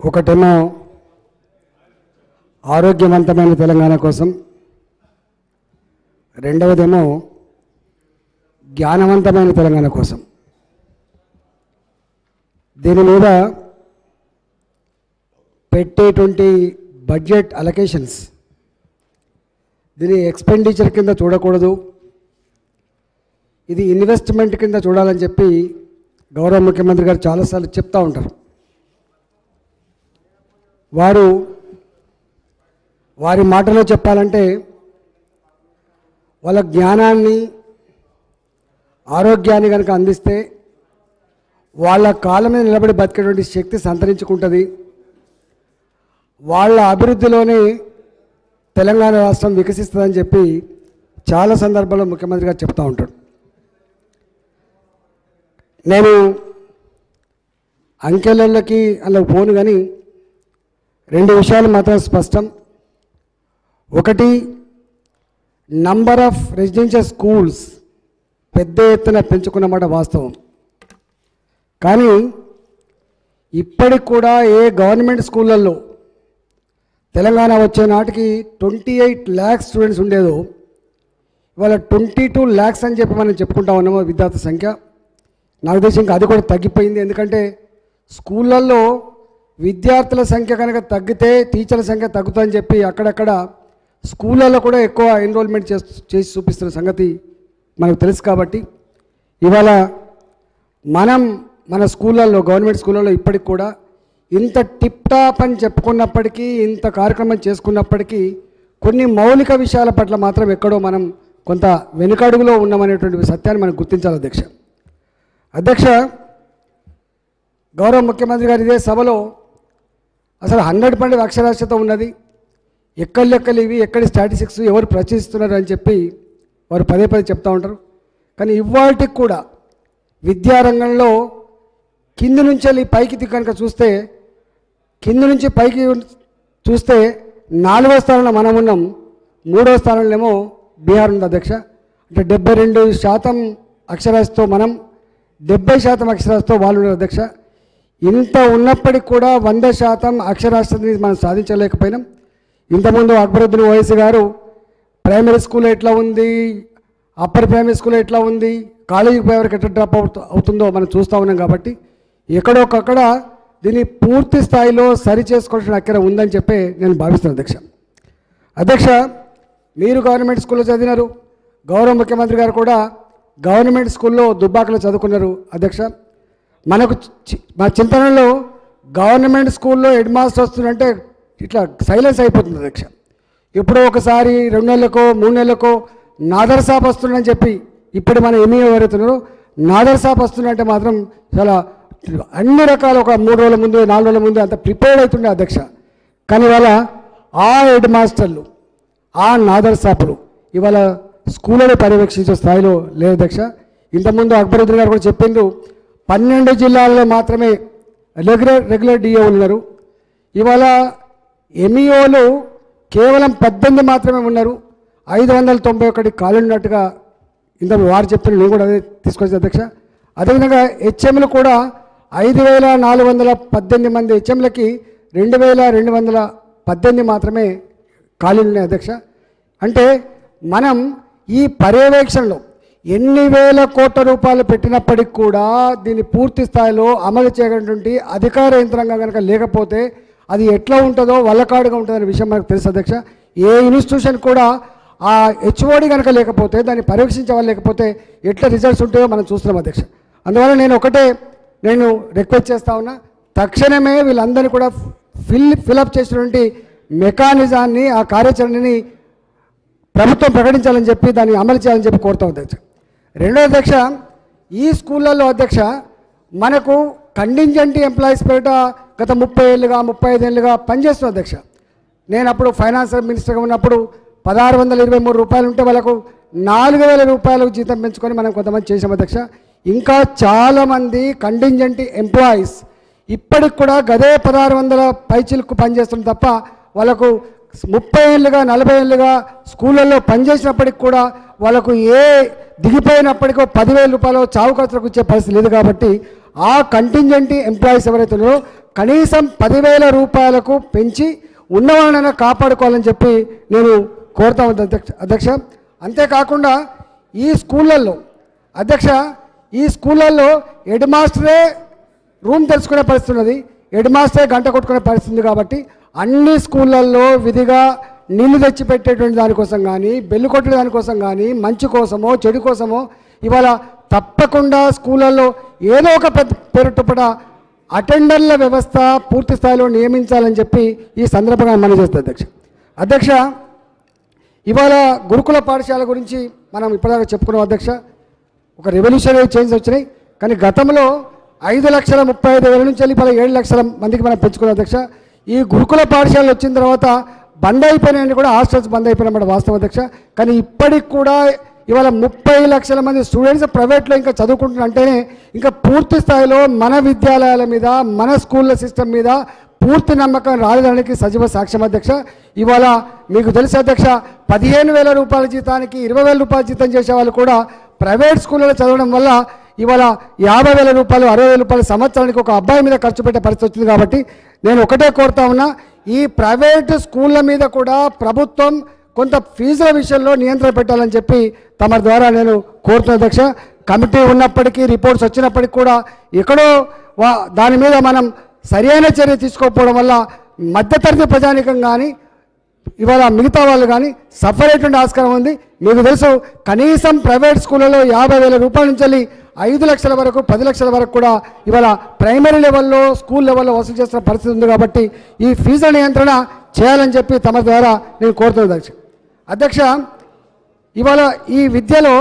ఒకటేమో ఆరోగ్యవంతమైన తెలంగాణ కోసం రెండవదేమో జ్ఞానవంతమైన తెలంగాణ కోసం దీని మీద పెట్టేటువంటి బడ్జెట్ అలొకేషన్స్ దీని ఎక్స్పెండిచర్ కింద చూడకూడదు ఇది ఇన్వెస్ట్మెంట్ కింద చూడాలని చెప్పి గౌరవ ముఖ్యమంత్రి గారు చాలాసార్లు చెప్తూ ఉంటారు వారు వారి మాటలో చెప్పాలంటే వాళ్ళ జ్ఞానాన్ని ఆరోగ్యాన్ని కనుక అందిస్తే వాళ్ళ కాళ్ళ మీద నిలబడి బతికేటువంటి శక్తి సంతరించుకుంటుంది వాళ్ళ అభివృద్ధిలోనే తెలంగాణ రాష్ట్రం వికసిస్తుందని చెప్పి చాలా సందర్భాల్లో ముఖ్యమంత్రి గారు చెప్తూ ఉంటాడు నేను అంకెలకి అలా పోను కానీ రెండు విషయాలు మాత్రం స్పష్టం ఒకటి నంబర్ ఆఫ్ రెసిడెన్షియల్ స్కూల్స్ పెద్ద ఎత్తున పెంచుకున్నమాట వాస్తవం కానీ ఇప్పటికి కూడా ఏ గవర్నమెంట్ స్కూళ్ళల్లో తెలంగాణ వచ్చే నాటికి ట్వంటీ ఎయిట్ ల్యాక్స్ స్టూడెంట్స్ ఉండేదో ఇవాళ ట్వంటీ టూ ల్యాక్స్ అని చెప్పి మనం చెప్పుకుంటా ఉన్నాము విద్యార్థి సంఖ్య నాకు తెలిసి ఇంకా అది కూడా తగ్గిపోయింది ఎందుకంటే స్కూళ్ళల్లో విద్యార్థుల సంఖ్య కనుక తగ్గితే టీచర్ల సంఖ్య తగ్గుతుందని చెప్పి అక్కడక్కడ స్కూళ్ళల్లో కూడా ఎక్కువ ఎన్రోల్మెంట్ చేసి చేసి చూపిస్తున్న సంగతి మనకు తెలుసు కాబట్టి ఇవాళ మనం మన స్కూళ్ళల్లో గవర్నమెంట్ స్కూళ్ళల్లో ఇప్పటికి కూడా ఇంత టిప్ టాప్ అని చెప్పుకున్నప్పటికీ ఇంత కార్యక్రమం చేసుకున్నప్పటికీ కొన్ని మౌలిక విషయాల పట్ల మాత్రం ఎక్కడో మనం కొంత వెనుకడుగులో ఉన్నామనేటువంటి సత్యాన్ని మనం గుర్తించాలి అధ్యక్ష అధ్యక్ష గౌరవ ముఖ్యమంత్రి గారు ఇదే సభలో అసలు హండ్రెడ్ పర్సెంట్ అక్షరాస్యత ఉన్నది ఎక్కడి లెక్కలు ఇవి ఎక్కడి స్టాటిస్టిక్స్ ఎవరు ప్రచురిస్తున్నారు అని చెప్పి వారు పదే పదే చెప్తూ ఉంటారు కానీ ఇవాళకి కూడా విద్యారంగంలో కింది నుంచి వెళ్ళి పైకి ది- కనుక చూస్తే కింది నుంచి పైకి చూస్తే నాలుగో స్థానంలో మనం ఉన్నాం మూడో స్థానంలో ఏమో బీహార్ ఉంది అధ్యక్ష అంటే డెబ్బై రెండు శాతం అక్షరాస్యతో మనం డెబ్బై శాతం అక్షరాస్యతో వాళ్ళు ఉన్నారు అధ్యక్ష ఇంత ఉన్నప్పటికి కూడా వంద శాతం అక్షరాస్యతని మనం సాధించలేకపోయినాం ఇంతకుముందు అక్బరుద్దీన్ ఓవైసీ గారు ప్రైమరీ స్కూల్ ఎట్లా ఉంది అప్పర్ ప్రైమరీ స్కూల్ ఎట్లా ఉంది కాలేజీకి పోయేవరకు ఎట్లా డ్రాప్ అవుతు అవుతుందో మనం చూస్తూ ఉన్నాం కాబట్టి ఎక్కడొకక్కడ దీన్ని పూర్తి స్థాయిలో సరి చేసుకోవాల్సిన అక్కర ఉందని చెప్పి నేను భావిస్తున్నాను అధ్యక్ష అధ్యక్ష మీరు గవర్నమెంట్ స్కూల్లో చదివినారు గౌరవ ముఖ్యమంత్రి గారు కూడా గవర్నమెంట్ స్కూల్లో దుబ్బాకలో చదువుకున్నారు అధ్యక్ష మనకు చి- మా చింతనలో గవర్నమెంట్ స్కూల్లో హెడ్ మాస్టర్ వస్తుందంటే ఇట్లా సైలెన్స్ అయిపోతుంది అధ్యక్ష ఎప్పుడో ఒకసారి రెండు నెలలకో మూడు నెలలకో నాదర్ సాబ్ వస్తుందని చెప్పి ఇప్పుడు మన ఎంఈ ఎవరైతున్నారో నాదర్ సాబ్ వస్తుందంటే మాత్రం చాలా అన్ని రకాల ఒక మూడు రోజుల ముందు నాలుగు రోజుల ముందు అంత ప్రిపేర్డ్ అవుతుండే అధ్యక్ష కానీ ఇవాళ ఆ హెడ్ మాస్టర్లు ఆ నాదర్ సాపులు ఇవాళ స్కూళ్ళని పర్యవేక్షించే స్థాయిలో లేదు అధ్యక్ష ఇంతకుముందు అక్బరుద్దీన్ గారు కూడా చెప్పిండ్రు పన్నెండు జిల్లాల్లో మాత్రమే రెగ్యులర్ రెగ్యులర్ డిఓ ఉన్నారు ఇవాళ ఎంఈఓలు కేవలం పద్దెనిమిది మాత్రమే ఉన్నారు ఐదు వందల తొంభై ఒకటి ఖాళీ ఉన్నట్టుగా ఇంత వారు చెప్పిన నేను కూడా అదే తీసుకొచ్చిన అధ్యక్ష అదేవిధంగా హెచ్ఎంలు కూడా ఐదు వేల నాలుగు వందల పద్దెనిమిది మంది హెచ్ఎంలకి రెండు వేల రెండు వందల పద్దెనిమిది మాత్రమే ఖాళీలు ఉన్నాయి అధ్యక్ష అంటే మనం ఈ పర్యవేక్షణలో ఎన్ని వేల కోట్ల రూపాయలు పెట్టినప్పటికి కూడా దీన్ని పూర్తి స్థాయిలో అమలు చేయనటువంటి అధికార యంత్రాంగం కనుక లేకపోతే అది ఎట్లా ఉంటుందో వల్లకాడుగా ఉంటుందనే విషయం మనకు తెలుసు అధ్యక్ష ఏ ఇన్స్టిట్యూషన్ కూడా ఆ హెచ్ఓడి కనుక లేకపోతే దాన్ని పర్యవేక్షించే వాళ్ళు లేకపోతే ఎట్లా రిజల్ట్స్ ఉంటాయో మనం చూస్తున్నాం అధ్యక్ష అందువల్ల నేను ఒకటే నేను రిక్వెస్ట్ చేస్తా ఉన్నా తక్షణమే వీళ్ళందరినీ కూడా ఫిల్ ఫిలప్ చేసినటువంటి మెకానిజాన్ని ఆ కార్యాచరణని ప్రభుత్వం ప్రకటించాలని చెప్పి దాన్ని అమలు చేయాలని చెప్పి కోరుతాం అధ్యక్ష రెండో అధ్యక్ష ఈ స్కూళ్ళల్లో అధ్యక్ష మనకు కండింజెంట్ ఎంప్లాయీస్ పేట గత ముప్పై ఏళ్ళుగా ముప్పై ఐదు ఏళ్ళుగా పనిచేస్తున్న అధ్యక్ష నేను అప్పుడు ఫైనాన్స్ మినిస్టర్గా ఉన్నప్పుడు పదహారు వందల ఇరవై మూడు రూపాయలు ఉంటే వాళ్ళకు నాలుగు వేల రూపాయలకు జీతం పెంచుకొని మనం కొంతమంది చేసాం అధ్యక్ష ఇంకా చాలామంది కండింజెంట్ ఎంప్లాయీస్ ఇప్పటికి కూడా గదే పదహారు వందల పైచిలకు పనిచేస్తుంది తప్ప వాళ్ళకు ముప్పై ఏళ్ళుగా నలభై ఏళ్ళుగా స్కూళ్ళల్లో పనిచేసినప్పటికి కూడా వాళ్ళకు ఏ దిగిపోయినప్పటికో పదివేల రూపాయలు చావు ఖర్చులకు ఇచ్చే పరిస్థితి లేదు కాబట్టి ఆ కంటింజెంట్ ఎంప్లాయీస్ ఎవరైతే ఉన్నారో కనీసం పదివేల రూపాయలకు పెంచి ఉన్నవాళ్ళైనా కాపాడుకోవాలని చెప్పి నేను కోరుతా ఉంటాను అధ్యక్ష అధ్యక్ష అంతేకాకుండా ఈ స్కూళ్ళల్లో అధ్యక్ష ఈ స్కూళ్ళల్లో హెడ్ మాస్టరే రూమ్ తెలుసుకునే పరిస్థితి ఉన్నది హెడ్ మాస్టరే గంట కొట్టుకునే పరిస్థితి ఉంది కాబట్టి అన్ని స్కూళ్ళల్లో విధిగా నీళ్లు తెచ్చి పెట్టేటువంటి దానికోసం కానీ బెల్లు కొట్టే దానికోసం కానీ మంచి కోసమో చెడు కోసమో ఇవాళ తప్పకుండా స్కూళ్ళల్లో ఏదో ఒక పెద్ద పేరుటపడ అటెండర్ల వ్యవస్థ పూర్తి స్థాయిలో నియమించాలని చెప్పి ఈ సందర్భంగా మనం చేస్తుంది అధ్యక్ష అధ్యక్ష ఇవాళ గురుకుల పాఠశాల గురించి మనం ఇప్పటిదాకా చెప్పుకున్నాం అధ్యక్ష ఒక రెవల్యూషనరీ చేంజ్ వచ్చినాయి కానీ గతంలో ఐదు లక్షల ముప్పై ఐదు వేల నుంచి వెళ్ళి ఇవాళ ఏడు లక్షల మందికి మనం పెంచుకున్నాం అధ్యక్ష ఈ గురుకుల పాఠశాలలు వచ్చిన తర్వాత బంద్ అయిపోయినాయని కూడా హాస్టల్స్ బంద్ అయిపోయినమాట వాస్తవం అధ్యక్ష కానీ ఇప్పటికి కూడా ఇవాళ ముప్పై లక్షల మంది స్టూడెంట్స్ ప్రైవేట్లో ఇంకా చదువుకుంటున్నారు అంటేనే ఇంకా పూర్తి స్థాయిలో మన విద్యాలయాల మీద మన స్కూళ్ళ సిస్టమ్ మీద పూర్తి నమ్మకం రాలేదానికి సజీవ సాక్ష్యం అధ్యక్ష ఇవాళ మీకు తెలుసు అధ్యక్ష పదిహేను వేల రూపాయల జీతానికి ఇరవై వేల రూపాయల జీతం చేసే వాళ్ళు కూడా ప్రైవేట్ స్కూళ్ళలో చదవడం వల్ల ఇవాళ యాభై వేల రూపాయలు అరవై వేల రూపాయలు సంవత్సరానికి ఒక అబ్బాయి మీద ఖర్చు పెట్టే పరిస్థితి వచ్చింది కాబట్టి నేను ఒకటే కోరుతా ఉన్నా ఈ ప్రైవేట్ స్కూళ్ళ మీద కూడా ప్రభుత్వం కొంత ఫీజుల విషయంలో నియంత్రణ పెట్టాలని చెప్పి తమ ద్వారా నేను కోరుతున్నా అధ్యక్ష కమిటీ ఉన్నప్పటికీ రిపోర్ట్స్ వచ్చినప్పటికీ కూడా ఎక్కడో వా- దాని మీద మనం సరైన చర్య తీసుకోకపోవడం వల్ల మధ్యతరగతి ప్రజానికం కానీ ఇవాళ మిగతా వాళ్ళు కానీ సఫర్ అయ్యేటువంటి ఆస్కారం ఉంది మీకు తెలుసు కనీసం ప్రైవేట్ స్కూళ్ళలో యాభై వేల రూపాయల నుంచి వెళ్ళి ఐదు లక్షల వరకు పది లక్షల వరకు కూడా ఇవాళ ప్రైమరీ లెవెల్లో స్కూల్ లెవెల్లో వసూలు చేస్తున్న పరిస్థితి ఉంది కాబట్టి ఈ ఫీజుల నియంత్రణ చేయాలని చెప్పి తమ ద్వారా నేను కోరుతున్నాను అధ్యక్ష అధ్యక్ష ఇవాళ ఈ విద్యలో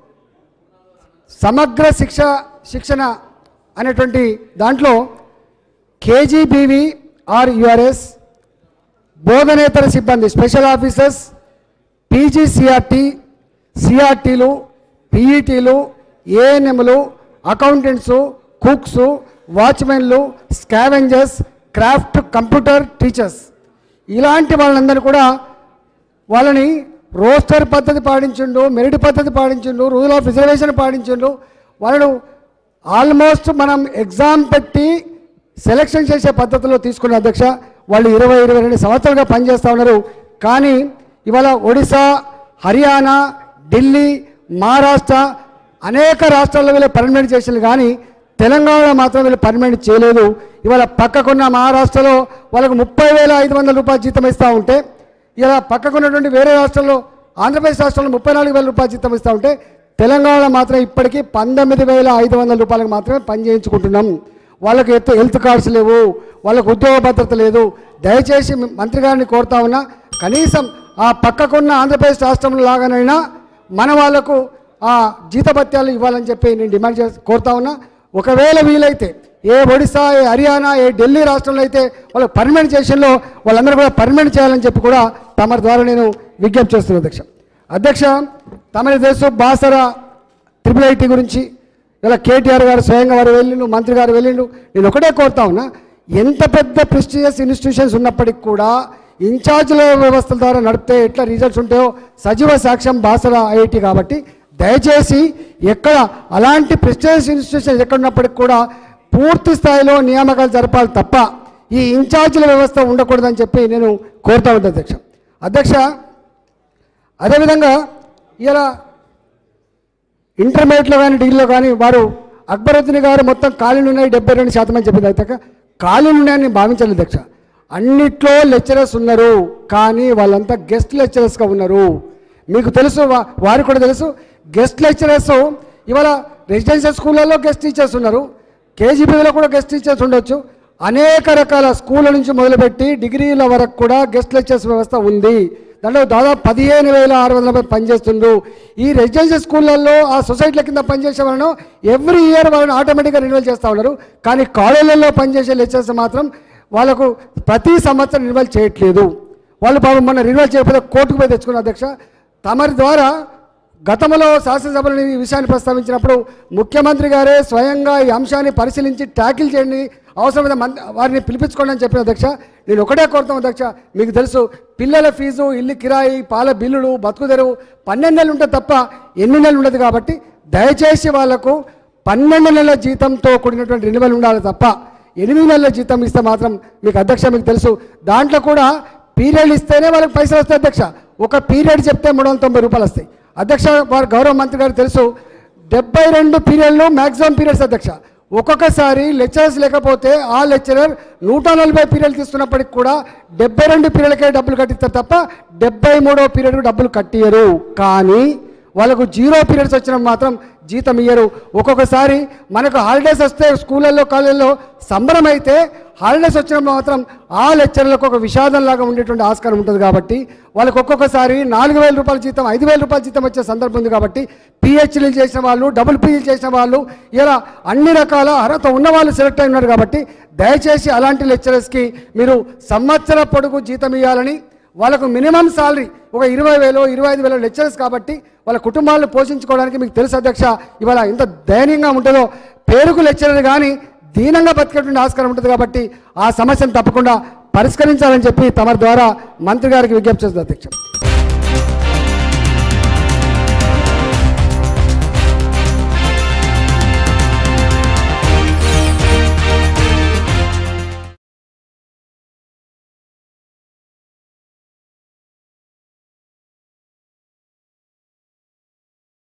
సమగ్ర శిక్ష శిక్షణ అనేటువంటి దాంట్లో కేజీబీవి ఆర్ యుఆర్ఎస్ బోధనేతర సిబ్బంది స్పెషల్ ఆఫీసర్స్ పీజీసీఆర్టీ సిఆర్టీలు పీఈటీలు ఏఎన్ఎంలు అకౌంటెంట్స్ కుక్స్ వాచ్మెన్లు స్కావెంజర్స్ క్రాఫ్ట్ కంప్యూటర్ టీచర్స్ ఇలాంటి వాళ్ళందరూ కూడా వాళ్ళని రోస్టర్ పద్ధతి పాటించిండు మెరిట్ పద్ధతి పాటించిండు రూల్ ఆఫ్ రిజర్వేషన్ పాటించిండు వాళ్ళను ఆల్మోస్ట్ మనం ఎగ్జామ్ పెట్టి సెలక్షన్ చేసే పద్ధతిలో తీసుకున్న అధ్యక్ష వాళ్ళు ఇరవై ఇరవై రెండు సంవత్సరాలుగా పనిచేస్తూ ఉన్నారు కానీ ఇవాళ ఒడిశా హర్యానా ఢిల్లీ మహారాష్ట్ర అనేక రాష్ట్రాల్లో వీళ్ళు పర్మనెంట్ చేసిన కానీ తెలంగాణలో మాత్రం వీళ్ళు పర్మనెంట్ చేయలేదు ఇవాళ పక్కకున్న మహారాష్ట్రలో వాళ్ళకు ముప్పై వేల ఐదు వందల రూపాయల జీతం ఇస్తూ ఉంటే ఇలా పక్కకున్నటువంటి వేరే రాష్ట్రాల్లో ఆంధ్రప్రదేశ్ రాష్ట్రంలో ముప్పై నాలుగు వేల రూపాయల జీతం ఇస్తూ ఉంటే తెలంగాణలో మాత్రం ఇప్పటికీ పంతొమ్మిది వేల ఐదు వందల రూపాయలకు మాత్రమే పని చేయించుకుంటున్నాం వాళ్ళకి ఎత్తు హెల్త్ కార్డ్స్ లేవు వాళ్ళకు ఉద్యోగ భద్రత లేదు దయచేసి మంత్రి గారిని కోరుతా ఉన్నా కనీసం ఆ పక్కకున్న ఆంధ్రప్రదేశ్ రాష్ట్రంలో లాగానైనా మన వాళ్ళకు ఆ జీతభత్యాలు ఇవ్వాలని చెప్పి నేను డిమాండ్ చేసి కోరుతా ఉన్నా ఒకవేళ వీలైతే ఏ ఒడిశా ఏ హర్యానా ఏ ఢిల్లీ రాష్ట్రంలో అయితే వాళ్ళు పర్మనెంట్ చేషన్లో వాళ్ళందరూ కూడా పర్మనెంట్ చేయాలని చెప్పి కూడా తమ ద్వారా నేను విజ్ఞప్తి చేస్తున్నాను అధ్యక్ష అధ్యక్ష తమరి దేశం బాసర ట్రిపుల్ ఐటీ గురించి ఇలా కేటీఆర్ గారు స్వయంగా వారు వెళ్ళిండు మంత్రి గారు వెళ్ళిండు నేను ఒకటే కోరుతా ఉన్నా ఎంత పెద్ద ప్రెస్టీజియస్ ఇన్స్టిట్యూషన్స్ ఉన్నప్పటికీ కూడా ఇన్ఛార్జ్ల వ్యవస్థల ద్వారా నడిపితే ఎట్లా రిజల్ట్స్ ఉంటాయో సజీవ సాక్ష్యం బాసర ఐఐటి కాబట్టి దయచేసి ఎక్కడ అలాంటి ప్రెస్టీజియస్ ఇన్స్టిట్యూషన్స్ ఎక్కడ ఉన్నప్పటికీ కూడా పూర్తి స్థాయిలో నియామకాలు జరపాలి తప్ప ఈ ఇన్ఛార్జీల వ్యవస్థ ఉండకూడదని చెప్పి నేను కోరుతా ఉంటాను అధ్యక్ష అధ్యక్ష అదేవిధంగా ఇలా ఇంటర్మీడియట్లో కానీ డిగ్రీలో కానీ వారు అక్బరుద్దీన్ గారు మొత్తం ఖాళీలు ఉన్నాయి డెబ్బై రెండు శాతం అని చెప్పింది అయితే ఖాళీలు ఉన్నాయని భావించలేదు అధ్యక్ష అన్నిట్లో లెక్చరర్స్ ఉన్నారు కానీ వాళ్ళంతా గెస్ట్ లెక్చరర్స్గా ఉన్నారు మీకు తెలుసు వా- వారికి కూడా తెలుసు గెస్ట్ లెక్చరర్స్ ఇవాళ రెసిడెన్షియల్ స్కూళ్ళల్లో గెస్ట్ టీచర్స్ ఉన్నారు కేజీబీలో కూడా గెస్ట్ టీచర్స్ ఉండొచ్చు అనేక రకాల స్కూళ్ళ నుంచి మొదలుపెట్టి డిగ్రీల వరకు కూడా గెస్ట్ లెక్చర్స్ వ్యవస్థ ఉంది దాంట్లో దాదాపు పదిహేను వేల ఆరు వందల మంది పనిచేస్తుండ్రు ఈ రెసిడెన్షియల్ స్కూళ్ళల్లో ఆ సొసైటీల కింద పనిచేసే వాళ్ళను ఎవ్రీ ఇయర్ వాళ్ళని ఆటోమేటిక్గా రెన్యువల్ చేస్తూ ఉన్నారు కానీ కాలేజీలలో పనిచేసే లెక్చర్స్ మాత్రం వాళ్ళకు ప్రతి సంవత్సరం రెన్యువల్ చేయట్లేదు వాళ్ళు పాపం మొన్న రెన్యువల్ చేయకపోతే కోర్టుకు పోయి తెచ్చుకున్న అధ్యక్ష తమరి ద్వారా గతంలో శాసనసభలో ఈ విషయాన్ని ప్రస్తావించినప్పుడు ముఖ్యమంత్రి గారే స్వయంగా ఈ అంశాన్ని పరిశీలించి ట్యాకిల్ చేయండి అవసరమైన మంది వారిని పిలిపించుకోండి అని చెప్పిన అధ్యక్ష నేను ఒకటే కోరుతాం అధ్యక్ష మీకు తెలుసు పిల్లల ఫీజు ఇల్లు కిరాయి పాల బిల్లులు బతుకు తెరువు పన్నెండు నెలలు ఉంటుంది తప్ప ఎన్ని నెలలు ఉండదు కాబట్టి దయచేసి వాళ్లకు పన్నెండు నెలల జీతంతో కూడినటువంటి రెన్యువల్ ఉండాలి తప్ప ఎనిమిది నెలల జీతం ఇస్తే మాత్రం మీకు అధ్యక్ష మీకు తెలుసు దాంట్లో కూడా పీరియడ్ ఇస్తేనే వాళ్ళకి పైసలు వస్తాయి అధ్యక్ష ఒక పీరియడ్ చెప్తే మూడు వందల తొంభై రూపాయలు వస్తాయి అధ్యక్ష వారు గౌరవ మంత్రి గారు తెలుసు డెబ్బై రెండు పీరియడ్లు మ్యాక్సిమం పీరియడ్స్ అధ్యక్ష ఒక్కొక్కసారి లెక్చరర్స్ లేకపోతే ఆ లెక్చరర్ నూట నలభై పీరియడ్లు తీసుకున్నప్పటికి కూడా డెబ్బై రెండు పీరియడ్లకే డబ్బులు కట్టిస్తారు తప్ప డెబ్బై మూడో పీరియడ్కు డబ్బులు కట్టియరు కానీ వాళ్ళకు జీరో పీరియడ్స్ వచ్చిన మాత్రం జీతం ఇయ్యరు ఒక్కొక్కసారి మనకు హాలిడేస్ వస్తే స్కూళ్ళల్లో కాలేజీల్లో సంబరం అయితే హాలిడేస్ వచ్చిన మాత్రం ఆ లెక్చర్లకు ఒక విషాదంలాగా ఉండేటువంటి ఆస్కారం ఉంటుంది కాబట్టి వాళ్ళకి ఒక్కొక్కసారి నాలుగు వేల రూపాయల జీతం ఐదు వేల రూపాయల జీతం వచ్చే సందర్భం ఉంది కాబట్టి పిహెచ్డీలు చేసిన వాళ్ళు డబుల్ పీజీలు చేసిన వాళ్ళు ఇలా అన్ని రకాల అర్హత ఉన్న వాళ్ళు సెలెక్ట్ అయి ఉన్నారు కాబట్టి దయచేసి అలాంటి లెక్చరర్స్కి మీరు సంవత్సర పొడుగు జీతం ఇవ్వాలని వాళ్ళకు మినిమం సాలరీ ఒక ఇరవై వేలు ఇరవై ఐదు వేల లెక్చరర్స్ కాబట్టి వాళ్ళ కుటుంబాలను పోషించుకోవడానికి మీకు తెలుసు అధ్యక్ష ఇవాళ ఎంత దయనీయంగా ఉంటుందో పేరుకు లెక్చరర్ కానీ దీనంగా బతికేటువంటి ఆస్కారం ఉంటుంది కాబట్టి ఆ సమస్యను తప్పకుండా పరిష్కరించాలని చెప్పి తమ ద్వారా మంత్రి గారికి విజ్ఞప్తి చేస్తుంది అధ్యక్ష